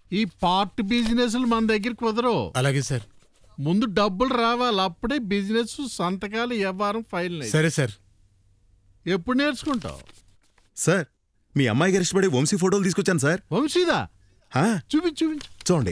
ఈ పార్ట్ బిజినెస్లు మన దగ్గర కుదరవు అలాగే సార్ ముందు డబ్బులు రావాలి అప్పుడే బిజినెస్ సంతకాలు వ్యవహారం ఫైల్ సరే సార్ ఎప్పుడు నేర్చుకుంటావు సార్ మీ అమ్మాయి గారి ఇష్టపడే వంశీ ఫోటోలు తీసుకొచ్చాను సార్ వంశీదా ఆ, చూపించు చూపించు చూడండి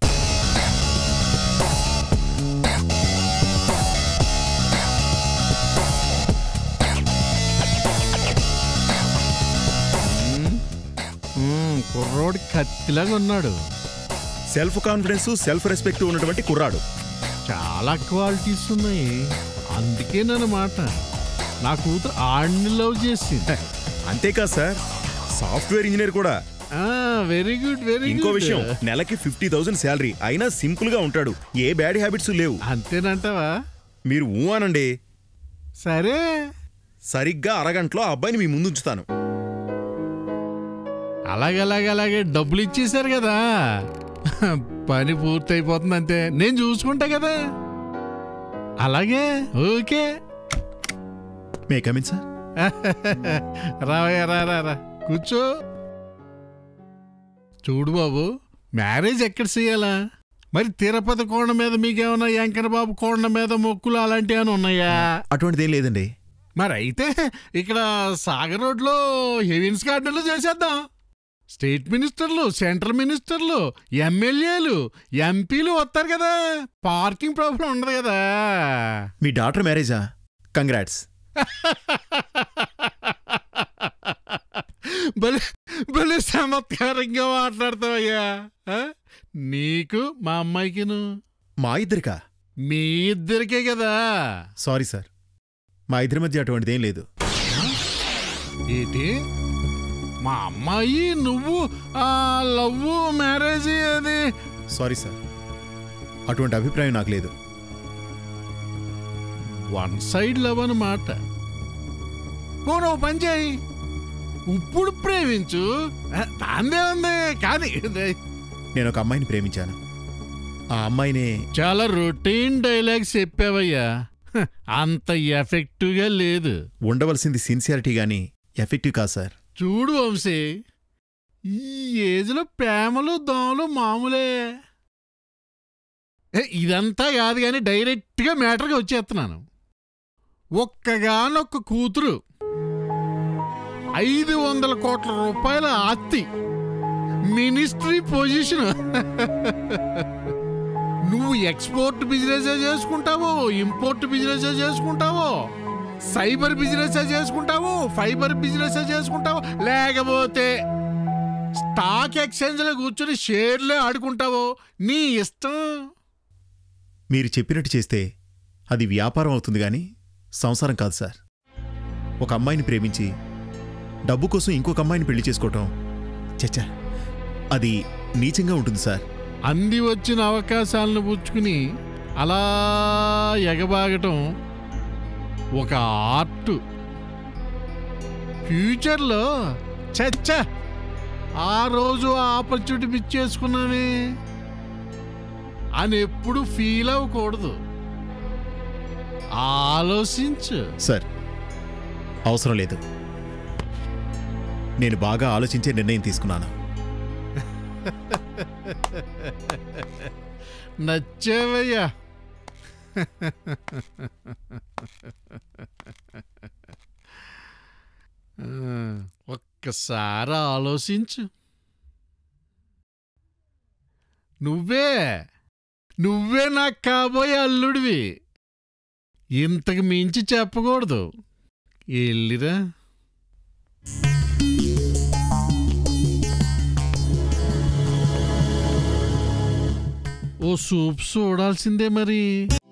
మ్మ్, కుర్రోడు కత్తిలాగా ఉన్నాడు సెల్ఫ్ కాన్ఫిడెన్స్ సెల్ఫ్ రెస్పెక్ట్ ఉన్నటువంటి కుర్రాడు చాలా క్వాలిటీస్ ఉన్నాయి అందుకే మాట నా కూతురు ఆడిని లవ్ చేసింది అంతేకాదు సార్ సాఫ్ట్వేర్ ఇంజనీర్ కూడా వెరీ గుడ్ వెరీ ఇంకో గుడ్ విషయం నెలకి ఫిఫ్టీ థౌసండ్ శాలరీ అయినా సింపుల్ గా ఉంటాడు ఏ బ్యాడ్ హ్యాబిట్స్ లేవు అంతేనంటావా మీరు ఊ అనండి సరే సరిగ్గా అరగంటలో ఆ అబ్బాయిని మీ ముందు ఉంచుతాను అలాగే అలాగే అలాగే డబ్బులు ఇచ్చేశారు కదా పని పూర్తయిపోతుంది అంతే నేను చూసుకుంటా కదా అలాగే ఓకే మే కమిన్ సార్ రావయ్యా రా రా రా కూర్చో చూడు బాబు మ్యారేజ్ ఎక్కడ చేయాలా మరి తిరుపతి కోణ మీద మీకేమన్నా వెంకన్న బాబు కోణ మీద మొక్కులు అలాంటివి ఏమైనా ఉన్నాయా అటువంటిదేం లేదండి మరి అయితే ఇక్కడ సాగర్ రోడ్లో హెవిన్స్ గార్డెన్లో చేసేద్దాం స్టేట్ మినిస్టర్లు సెంట్రల్ మినిస్టర్లు ఎమ్మెల్యేలు ఎంపీలు వస్తారు కదా పార్కింగ్ ప్రాబ్లం ఉండదు కదా మీ డాక్టర్ మ్యారేజా కంగ్రాట్స్ భలే భలే చమత్కారంగా మాట్లాడతావయ్యా ఆ? నీకు మా అమ్మాయికిను మా ఇద్దరికా మీ ఇద్దరికే కదా సారీ సార్ మా ఇద్దరి మధ్య అటువంటిదేం లేదు ఏంటి మా అమ్మాయి నువ్వు ఆ లవ్ మ్యారేజ్ అది సారీ సార్ అటువంటి అభిప్రాయం నాకు లేదు వన్ సైడ్ లవ్ అన్నమాట ఓ నువ్వు పని చేయి ఇప్పుడు ప్రేమించు ఆ, దాందే ఉంది కానీ ఇది నేను ఒక అమ్మాయిని ప్రేమించాను ఆ అమ్మాయినే చాలా రొటీన్ డైలాగ్స్ చెప్పావయ్యా హ, అంత ఎఫెక్టివ్గా లేదు ఉండవలసింది సిన్సియారిటీ గాని ఎఫెక్టివ్ కాదు సార్ చూడు వంశీ ఈ ఏజ్లో ప్రేమలు దోమలు మామూలే ఏ, ఇదంతా కాదు కానీ డైరెక్ట్గా మ్యాటర్గా వచ్చేస్తున్నాను ఒక్కగానొక్క కూతురు ఐదు వందల కోట్ల రూపాయల ఆస్తి మినిస్ట్రీ పొజిషన్ నువ్వు ఎక్స్పోర్ట్ బిజినెస్ చేసుకుంటావో ఇంపోర్ట్ బిజినెస్ చేసుకుంటావో సైబర్ బిజినెస్ చేసుకుంటావు ఫైబర్ బిజినెస్ చేసుకుంటావు లేకపోతే స్టాక్ ఎక్స్చేంజ్లో కూర్చొని షేర్లే ఆడుకుంటావో నీ ఇష్టం మీరు చెప్పినట్టు చేస్తే అది వ్యాపారం అవుతుంది కానీ సంసారం కాదు సార్ ఒక అమ్మాయిని ప్రేమించి డబ్బు కోసం ఇంకొక అమ్మాయిని పెళ్లి చేసుకోవటం చచ్చా అది నీచంగా ఉంటుంది సార్ అంది వచ్చిన అవకాశాలను పుచ్చుకుని అలా ఎగబాగటం ఒక ఆర్ట్ ఫ్యూచర్లో చచ్చ ఆ రోజు ఆ ఆపర్చునిటీ మిస్ చేసుకున్నానే అని ఎప్పుడు ఫీల్ అవ్వకూడదు ఆలోచించు సార్ అవసరం లేదు నేను బాగా ఆలోచించే నిర్ణయం తీసుకున్నాను నచ్చేవయ్యా ఆ, ఒక్కసారి ఆలోచించు నువ్వే నువ్వే నాకు కాబోయే అల్లుడివి ఇంతకు మించి చెప్పకూడదు వెళ్ళిరా ఓ సూప్ చూడాల్సిందే మరి